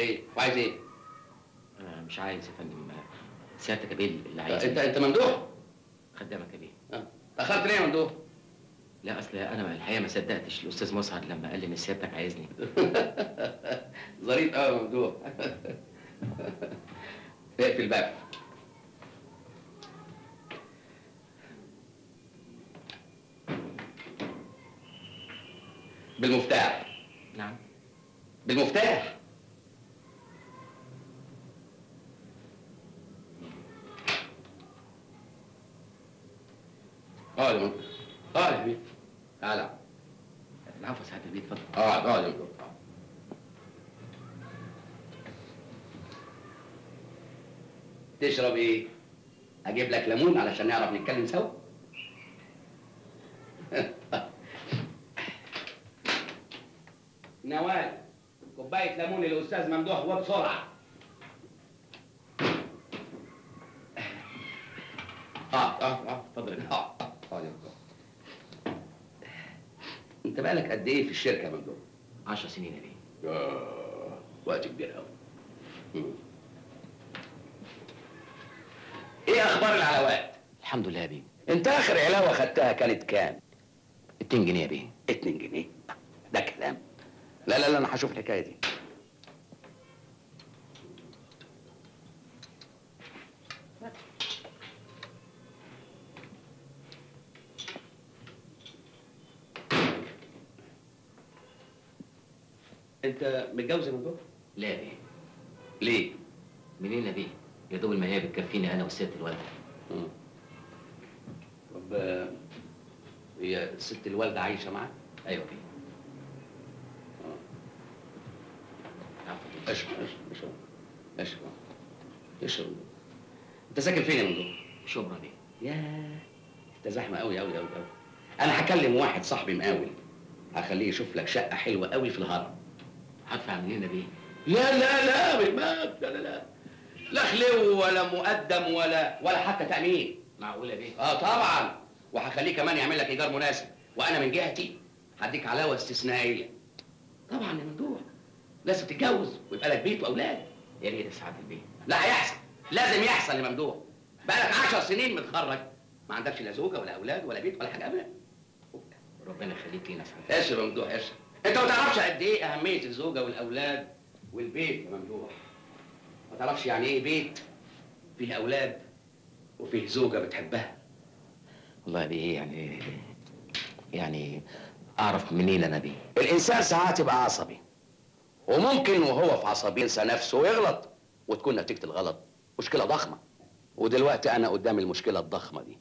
ايه وعايز ايه انا مش عايز يا فندم سيادتك يا بيه اللي عايز انت انت ممدوح خدامك يا بيه اه اخرت ليه يا ممدوح لا اصل انا الحقيقه ما صدقتش الاستاذ مسعد لما قال لي ان سيادتك عايزني ظريف قوي يا ممدوح اقفل الباب بالمفتاح نعم بالمفتاح اقعد يا ممدوح اقعد يا حبيبي تعالى العفو سعاده البيه اتفضل اقعد اقعد يا ممدوح اقعد. تشرب ايه؟ اجيب لك ليمون علشان نعرف نتكلم سوا نوال كوبايه ليمون للاستاذ ممدوح وبسرعه اه اه اه اتفضل اه اه اقعد يا ممدوح. انت بقالك قد ايه في الشركه يا ممدوح؟ 10 سنين يا بيه آه، وقت كبير قوي ايه اخبار العلاوات الحمد لله يا بيه انت اخر علاوه خدتها كانت كام 2 جنيه يا بيه 2 جنيه ده كلام لا لا لا انا هشوف الحكايه دي انت متجوز يا ممدوح؟ لا يا بيه ليه؟ منين يا بيه يا دوب ما هي بتكفيني انا وست الوالده مم. طب آه، هي الست الوالده عايشه معاك؟ ايوه يا بيه عفوا يا بيه. اشرب اشرب اشرب اشرب اشرب انت ساكن فين يا ممدوح؟ شبرا بيه ياه انت زحمه قوي قوي قوي قوي انا هكلم واحد صاحبي مقاول هخليه يشوف لك شقه حلوه قوي في الهرم هدفع منين يا بيه لا لا لا بالمات لا لا لا لا خلو ولا مقدم ولا ولا حتى تامين معقول يا بيه اه طبعا وهخليه كمان يعمل لك ايجار مناسب وانا من جهتي هديك علاوه استثنائيه طبعا يا ممدوح لازم تتجوز ويبقى لك بيت واولاد يا ريت يا سعاده البيه لا هيحصل لازم يحصل يا ممدوح بقالك عشر سنين متخرج ما عندكش لا زوجه ولا اولاد ولا بيت ولا حاجه ابدا ربنا يخليك لينا يا سعاده اشرب يا ممدوح اشرب انت ما تعرفش قد ايه اهميه الزوجه والاولاد والبيت يا ممدوح ما تعرفش يعني ايه بيت فيه اولاد وفيه زوجه بتحبها والله يا بيه يعني يعني اعرف منين انا بيه الانسان ساعات يبقى عصبي وممكن وهو في عصبيه ينسى نفسه ويغلط وتكون نتيجه الغلط مشكله ضخمه ودلوقتي انا قدام المشكله الضخمه دي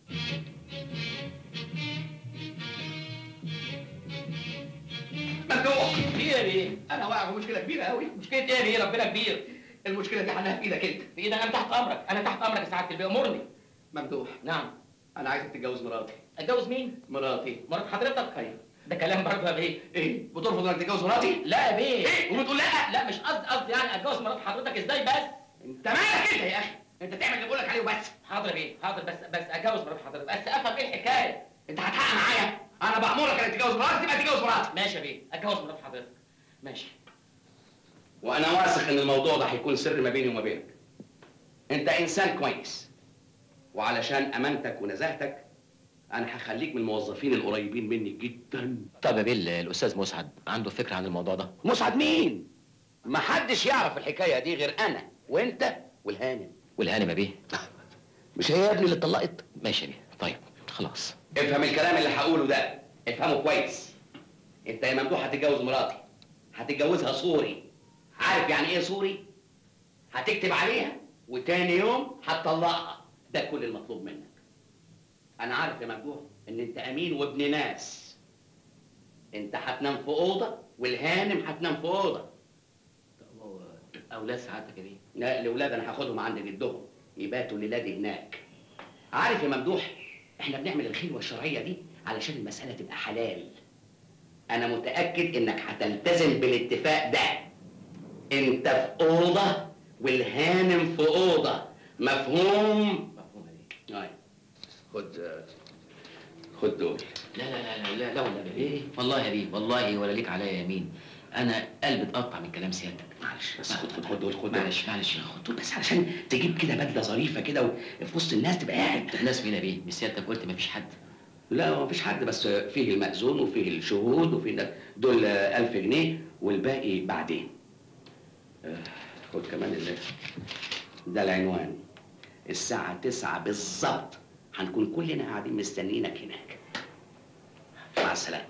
ممدوح في ايه يا بيه؟ انا واقع في مشكله كبيره قوي مشكلة ايه يا بيه؟ ربنا كبير. المشكله دي حلها في ايدك انت في ايه ده؟ انا تحت امرك، انا تحت امرك يا سعادة البيه، امرني. ممدوح نعم. انا عايزك تتجوز مراتي اتجوز مين؟ مراتي مرات حضرتك؟ ايوه ده كلام برضه يا بيه. ايه بترفض انك تتجوز مراتي لا يا بيه. ايه وبتقول لا لا مش قصدي قصدي يعني اتجوز مرات حضرتك ازاي بس؟ انت مالك انت يا اخي انت تعمل اللي بقول لك عليه وبس حاضر يا بيه، حاضر بس بس اتجوز مرات حضرتك، بس افهم ايه الحكاية؟ انت هتحقق معايا انا بامرك انك تتجوز مراتي تبقى تتجوز مراتي ماشي يا بيه، اتجوز مرات حضرتك. ماشي. وانا واثق ان الموضوع ده هيكون سر ما بيني وما بينك انت انسان كويس وعلشان امانتك ونزاهتك انا هخليك من الموظفين القريبين مني جدا طب يا بيه الاستاذ مسعد عنده فكره عن الموضوع ده مسعد مين ما حدش يعرف الحكايه دي غير انا وانت والهانم والهانم يا بيه مش هي يا ابني اللي اتطلقت ماشي يا بيه طيب خلاص افهم الكلام اللي هقوله ده افهمه كويس انت يا ممدوح هتتجوز مراتي هتتجوزها صوري عارف يعني ايه صوري هتكتب عليها وتاني يوم هتطلقها ده كل المطلوب منك انا عارف يا ممدوح ان انت امين وابن ناس انت هتنام في اوضه والهانم هتنام في اوضه طب هو اولاد سعادتك يا بيه لا الاولاد انا هاخدهم عند جدهم يباتوا الليله دي هناك عارف يا ممدوح احنا بنعمل الخلوه الشرعيه دي علشان المساله تبقى حلال انا متاكد انك هتلتزم بالاتفاق ده انت في اوضه والهانم في اوضه مفهوم مفهوم يا بيه ايوه خد خد دول لا لا لا لا لا لا ولا بيه والله يا بيه والله ولا ليك عليا يمين انا قلبي اتقطع من كلام سيادتك معلش بس خد خد خد دول خد معلش معلش خد دول بس علشان تجيب كده بدله ظريفه كده وفي وسط الناس تبقى قاعد الناس مين يا بيه مش سيادتك قلت مفيش حد لا ما فيش حد بس فيه المأذون وفيه الشهود وفيه الناس. دول ألف جنيه والباقي بعدين آه، خد كمان ال- ده العنوان الساعة تسعة بالظبط هنكون كلنا قاعدين مستنيينك هناك مع السلامة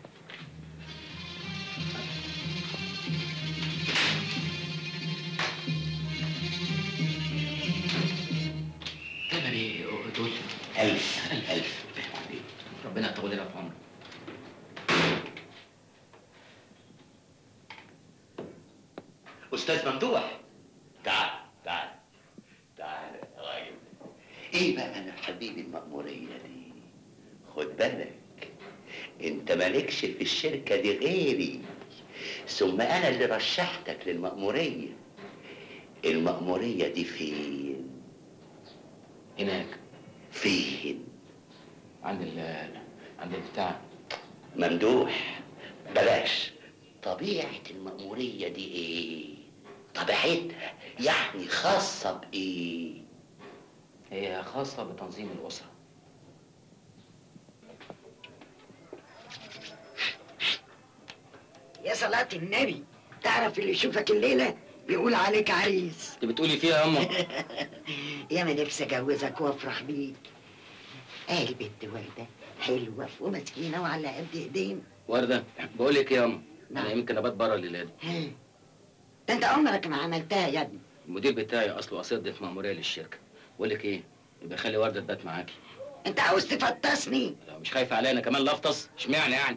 كام يا بيه دول ألف ألف ربنا يطول لنا في عمرك استاذ ممدوح تعال تعال تعال يا راجل ايه بقى انا حبيبي المأمورية دي خد بالك انت مالكش في الشركة دي غيري ثم انا اللي رشحتك للمأمورية المأمورية دي فين هناك فين عند ال عند البتاع ممدوح بلاش طبيعة المأمورية دي ايه طبيعتها يعني خاصة بايه هي خاصة بتنظيم الأسرة يا صلاة النبي تعرف اللي يشوفك الليلة بيقول عليك عريس انت بتقولي فيها يا أما يا ما نفسي اجوزك وافرح بيك اهي البنت وردة حلوة ومسكينة وعلى قد ايدين وردة بقول لك ايه يا أما نعم. أنا يمكن أبات بره الليلة دي ها. ده انت عمرك ما عملتها يا ابني المدير بتاعي أصله قصيد في مأمورية للشركة بقول لك ايه يبقى خلي وردة تبات معاكي انت عاوز تفطسني لو مش خايفة عليا أنا كمان لفطس اشمعنى يعني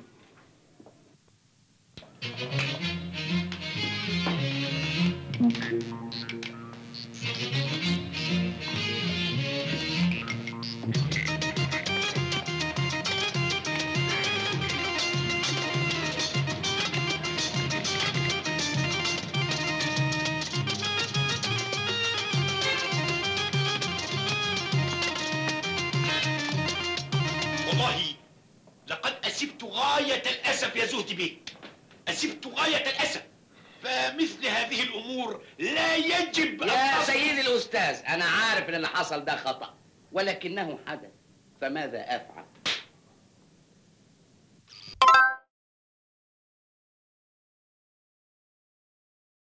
والله لقد أسبت غاية الأسف يا زهد بيه أسبت غاية الأسف فمثل هذه الأمور لا يجب أن يا تصل- سيدي الأستاذ أنا عارف إن اللي حصل ده خطأ ولكنه حدث فماذا أفعل؟